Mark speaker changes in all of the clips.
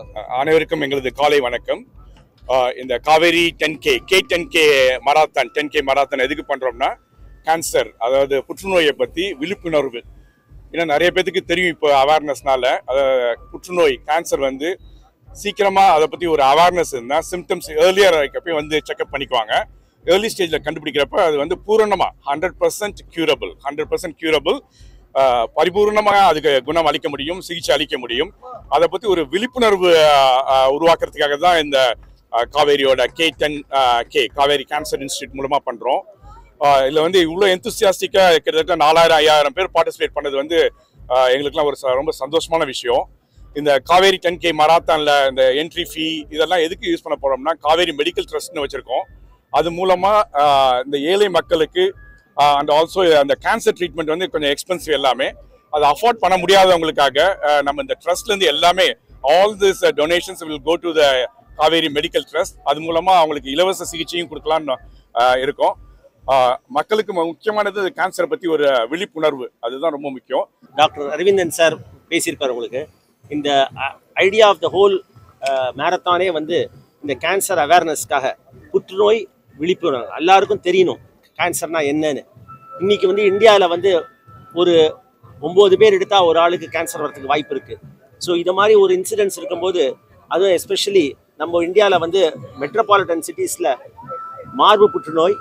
Speaker 1: அனைவருக்கும் எங்களது காலை வணக்கம் ஆஹ் இந்த Kaveri ten K K ten K marathon ten K marathon எதுக்கு பண்றோம்னா கேன்சர் அதாவது புற்றுநோயை பத்தி விழிப்புணர்வு ஏன்னா நிறைய பேத்துக்கு தெரியும் இப்போ அவேர்னஸ்னால புற்றுநோய் கேன்சர் வந்து சீக்கிரமா அதை பத்தி ஒரு அவேர்னஸ் இருந்தா சிம்டம்ஸ் ஏர்லியர் இருக்கப்போ வந்து செக்அப் பண்ணிக்குவாங்க ஏர்லி ஸ்டேஜ்ல கண்டுபிடிக்கிறப்ப அது வந்து பூரணமா hundred percent curable hundred percent curable பரிபூர்ணமாக அதுக்கு குணம் அளிக்க முடியும் சிகிச்சை அளிக்க முடியும் அதை பத்தி ஒரு விழிப்புணர்வு ஆஹ், ஆஹ், உருவாக்குறதுக்காக தான் இந்த ஆஹ், காவேரியோட K ten K Kaveri cancer institute மூலமா பண்றோம் ஆஹ், இதுல வந்து இவ்வளோ எந்தூசியாஸ்டிக்கா கிட்டத்தட்ட நாலாயிரம் ஐயாயிரம் பேர் பார்ட்டிசிபேட் பண்ணது வந்து ஆஹ், எங்களுக்குலாம் ஒரு ச- ரொம்ப சந்தோஷமான விஷயம் இந்த காவேரி டென் கே மராத்தான்ல இந்த என்ட்ரி ஃபீ இதெல்லாம் எதுக்கு யூஸ் பண்ண போறோம்னா காவேரி மெடிக்கல் ட்ரஸ்ட்னு வச்சிருக்கோம் அது மூலமா ஆஹ், இந்த ஏழை மக்களுக்கு அண்ட் ஆல்சோ அந்த கேன்சர் ட்ரீட்மெண்ட் வந்து கொஞ்சம் எக்ஸ்பென்சிவ் எல்லாமே அதை அஃபோர்ட் பண்ண முடியாதவங்களுக்காக அஹ், நம்ம இந்த ட்ரஸ்ட்ல இருந்து எல்லாமே all this donations will go to the Kaveri medical trust அது மூலமா அவங்களுக்கு இலவச சிகிச்சையும் கொடுக்கலாம்னு அஹ், இருக்கோம் அஹ், மக்களுக்கு முக்கியமானது கேன்சரை பத்தி ஒரு விழிப்புணர்வு அதுதான் ரொம்ப முக்கியம்
Speaker 2: டாக்டர் அரவிந்தன் சார் பேசியிருப்பார் உங்களுக்கு இந்த ஐடியா ஆஃப் த ஹோல் மேரத்தானே வந்து இந்த கேன்சர் அவேர்னஸ்க்காக புற்றுநோய் விழிப்புணர்வு எல்லாருக்கும் தெரியணும் கேன்சர்னா என்னன்னு இன்னைக்கு வந்து இந்தியாவில் வந்து ஒரு ஒம்பது பேர் எடுத்தால் ஒரு ஆளுக்கு கேன்சர் வரதுக்கு வாய்ப்பு இருக்குது ஸோ இது மாதிரி ஒரு இன்சிடென்ட்ஸ் இருக்கும்போது அதுவும் எஸ்பெஷலி நம்ம இந்தியாவில் வந்து மெட்ரோபாலிட்டன் சிட்டிஸில் மார்பு புற்றுநோய்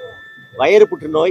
Speaker 2: வயிறு புற்றுநோய்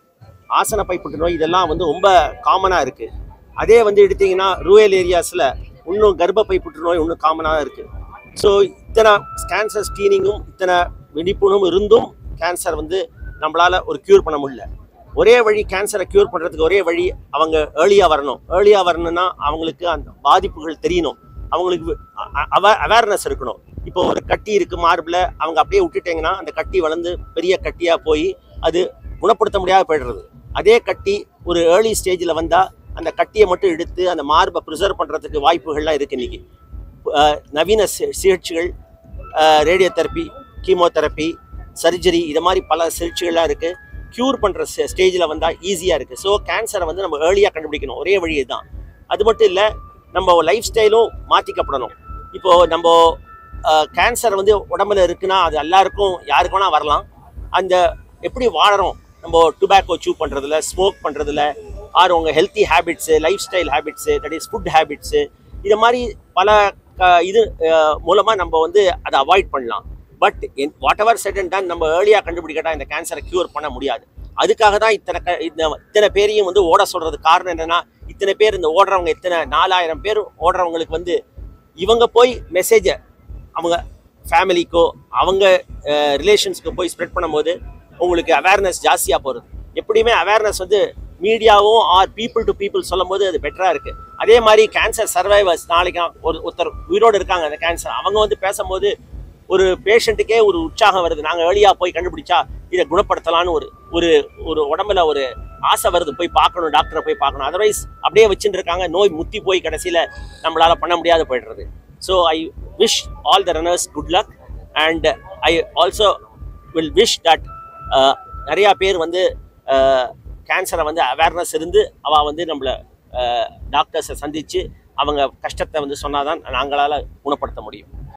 Speaker 2: ஆசனப்பை புற்றுநோய் இதெல்லாம் வந்து ரொம்ப காமனாக இருக்குது அதே வந்து எடுத்தீங்கன்னா ரூரல் ஏரியாஸில் இன்னும் கர்ப்பப்பை புற்றுநோய் இன்னும் காமனாக இருக்குது ஸோ இத்தனை கேன்சர் ஸ்க்ரீனிங்கும் இத்தனை விழிப்புணர்வும் இருந்தும் கேன்சர் வந்து நம்மளால் ஒரு க்யூர் பண்ண முடியல ஒரே வழி கேன்சரை க்யூர் பண்ணுறதுக்கு ஒரே வழி அவங்க ஏர்லியாக வரணும் ஏர்லியாக வரணும்னா அவங்களுக்கு அந்த பாதிப்புகள் தெரியணும் அவங்களுக்கு அவேர்னஸ் இருக்கணும் இப்போ ஒரு கட்டி இருக்கு மார்பில் அவங்க அப்படியே விட்டுட்டீங்கன்னா அந்த கட்டி வளர்ந்து பெரிய கட்டியாக போய் அது குணப்படுத்த முடியாத போயிடுறது அதே கட்டி ஒரு ஏர்லி ஸ்டேஜில் வந்தால் அந்த கட்டியை மட்டும் எடுத்து அந்த மார்பை ப்ரிசர்வ் பண்ணுறதுக்கு வாய்ப்புகள்லாம் இருக்குது இன்னைக்கு அஹ் நவீன சி- சிகிச்சைகள் ரேடியோ தெரப்பி கீமோதெரப்பி சர்ஜரி இது மாதிரி பல சிகிச்சைகள்லாம் இருக்குது க்யூர் பண்ணுற ஸ்டேஜில் வந்தால் ஈஸியாக இருக்குது ஸோ கேன்சரை வந்து நம்ம ஏர்லியாக கண்டுபிடிக்கணும் ஒரே வழி தான் அது மட்டும் இல்லை நம்ம லைஃப் ஸ்டைலும் மாற்றிக்கப்படணும் இப்போது நம்ம கேன்சர் வந்து உடம்புல இருக்குன்னா அது எல்லாருக்கும் யாருக்கு வேணால் வரலாம் அந்த எப்படி வாழறோம் நம்ம டுபாக்கோ சூ பண்ணுறதுல ஸ்மோக் பண்ணுறதுல ஆர் உங்கள் healthy habits lifestyle habits that is food habits இது மாதிரி பல க- இது மூலமாக நம்ம வந்து அதை அவாய்ட் பண்ணலாம் but whatever said and done நம்ம ஏர்லியாக கண்டுபிடிக்கட்டா இந்த கேன்சரை க்யூர் பண்ண முடியாது அதுக்காக தான் இத்தனை க இந்த இத்தனை பேரையும் வந்து ஓட சொல்கிறது காரணம் என்னென்னா இத்தனை பேர் இந்த ஓடுறவங்க இத்தனை நாலாயிரம் பேர் ஓடுறவங்களுக்கு வந்து இவங்க போய் மெசேஜை அவங்க ஃபேமிலிக்கோ அவங்க ரிலேஷன்ஸ்க்கு போய் ஸ்ப்ரெட் பண்ணும்போது உங்களுக்கு அவேர்னஸ் ஜாஸ்தியாக போகிறது எப்படியுமே அவேர்னஸ் வந்து மீடியாவும் ஆர் பீப்புள் டு பீப்புள் சொல்லும்போது அது பெட்டராக இருக்குது அதே மாதிரி கேன்சர் சர்வைவர்ஸ் நாளைக்கு ஒரு ஒருத்தர் உயிரோடு இருக்காங்க அந்த கேன்சர் அவங்க வந்து பேசும்போது ஒரு பேஷண்ட்டுக்கே ஒரு உற்சாகம் வருது நாங்கள் ஏர்லியாக போய் கண்டுபிடிச்சா இதை குணப்படுத்தலாம்னு ஒரு ஒரு ஒரு உடம்புல ஒரு ஆசை வருது போய் பார்க்கணும் டாக்டரை போய் பார்க்கணும் அதர்வைஸ் அப்படியே வச்சுட்டு இருக்காங்க நோய் முத்தி போய் கடைசியில் நம்மளால் பண்ண முடியாத போயிடுறது so I wish all the runners good luck and I also will wish that நிறையா பேர் வந்து கேன்சரை வந்து அவேர்னஸ் இருந்து அவள் வந்து நம்மளை டாக்டர்ஸை சந்தித்து அவங்க கஷ்டத்தை வந்து சொன்னாதான் நாங்களால் குணப்படுத்த முடியும்